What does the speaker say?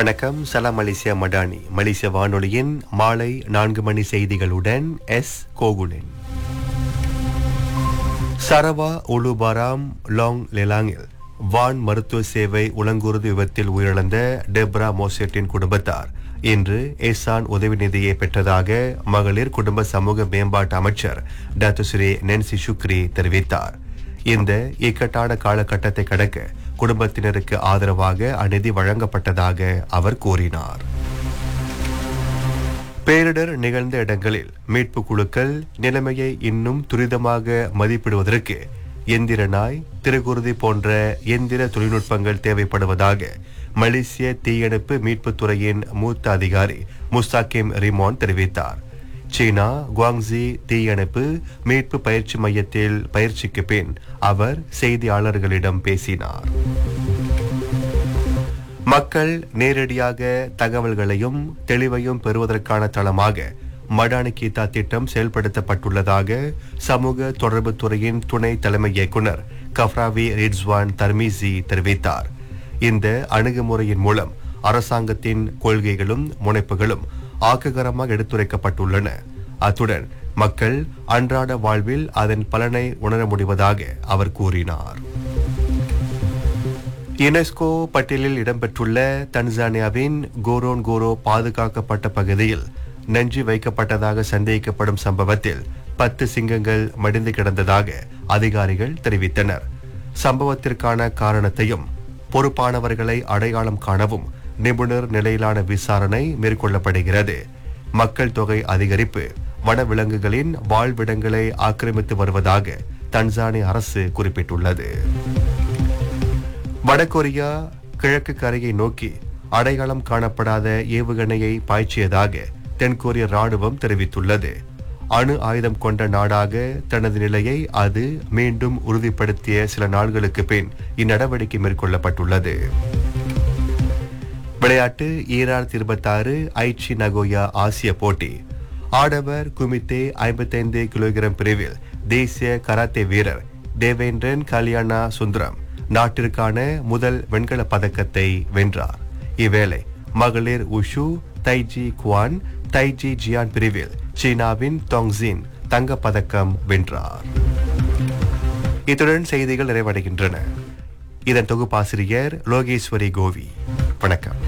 வணக்கம் சலாம் மலேசியா மடானி மலேசிய வானொலியின் மாலை நான்கு மணி செய்திகளுடன் S Gokulan Sarawak Ulu Baram Long லெலாங்கில் வான் மருத்துவ சேவை உலங்குருது விபத்தில் உயிரிழந்த டெப்ரா மோசெட்டின் குடும்பத்தார் இன்று ஏசான் உதவி நிதியை பெற்றதாக மகளிர் குடும்ப சமூக மேம்பாட்டு அமைச்சர் டாக்டர் ஸ்ரீ நென்சி சுக்ரி தெரிவித்தார் இந்த இக்கட்டான காலகட்டத்தை கடக்க குடும்பத்தினருக்கு ஆதரவாக அநீதி வழங்கப்பட்டதாக அவர் கூறினார் பேரிடர் நிகழ்ந்த இடங்களில் மீட்பு குழுக்கள் நிலைமையை இன்னும் துரிதமாக மதிப்பிடுவதற்கு எந்திர நாய் திருகுருதி போன்ற எந்திர தொழில்நுட்பங்கள் தேவைப்படுவதாக மலேசிய தீயணைப்பு மீட்புத் துறையின் மூத்த அதிகாரி முஸ்தாகிம் ரிமான் தெரிவித்தார் சீனா குவாங்ஸி தீயணைப்பு மீட்பு பயிற்சி மையத்தில் பயிற்சிக்கு பின் அவர் செய்தியாளர்களிடம் பேசினார் மக்கள் நேரடியாக தகவல்களையும் தெளிவையும் பெறுவதற்கான தளமாக மடானி கீதா திட்டம் செயல்படுத்தப்பட்டுள்ளதாக சமூக தொடர்புத் துறையின் துணை தலைமை இயக்குனர் கஃப்ராவி ரிட்ஸ்வான் தர்மிசி தெரிவித்தார் இந்த அணுகுமுறையின் மூலம் அரசாங்கத்தின் கொள்கைகளும் முனைப்புகளும் ஆக்ககரமாக எடுத்துரைக்கப்பட்டுள்ளன அத்துடன் மக்கள் அன்றாட வாழ்வில் அதன் பலனை உணர முடிவதாக அவர் கூறினார் யுனெஸ்கோ பட்டியலில் இடம்பெற்றுள்ள தன்சானியாவின் கோரோன் கோரோ பாதுகாக்கப்பட்ட பகுதியில் நஞ்சு வைக்கப்பட்டதாக சந்தேகிக்கப்படும் சம்பவத்தில் பத்து சிங்கங்கள் மடிந்து கிடந்ததாக அதிகாரிகள் தெரிவித்தனர் சம்பவத்திற்கான காரணத்தையும் பொறுப்பானவர்களை அடையாளம் காணவும் நிபுணர் நிலையிலான விசாரணை மேற்கொள்ளப்படுகிறது மக்கள் தொகை அதிகரிப்பு வனவிலங்குகளின் வாழ்விடங்களை ஆக்கிரமித்து வருவதாக தன்சானிய அரசு குறிப்பிட்டுள்ளது வடகொரியா கிழக்கு கரையை நோக்கி அடையாளம் காணப்படாத ஏவுகணையை பாய்ச்சியதாக தென்கொரிய ராணுவம் தெரிவித்துள்ளது அணு ஆயுதம் கொண்ட நாடாக தனது நிலையை அது மீண்டும் உறுதிப்படுத்திய சில நாட்களுக்கு பின் இந்நடவடிக்கை மேற்கொள்ளப்பட்டுள்ளது விளையாட்டு ஈராயிரத்தி இருபத்தாறு ஐச்சி நகோயா ஆசிய போட்டி ஆடவர் குமித்தே ஐம்பத்தைந்து கிலோகிராம் பிரிவில் தேசிய கராத்தே வீரர் தேவேந்திரன் கல்யாணா சுந்தரம் நாட்டிற்கான முதல் வெண்கல பதக்கத்தை வென்றார் இவ்வேளை மகளிர் உஷு தைஜி குவான் தைஜி ஜியான் பிரிவில் சீனாவின் தொங்ஸின் தங்கப் பதக்கம் வென்றார் இத்துடன் செய்திகள் நிறைவடைகின்றன இதன் தொகுப்பாசிரியர் லோகேஸ்வரி கோவி வணக்கம்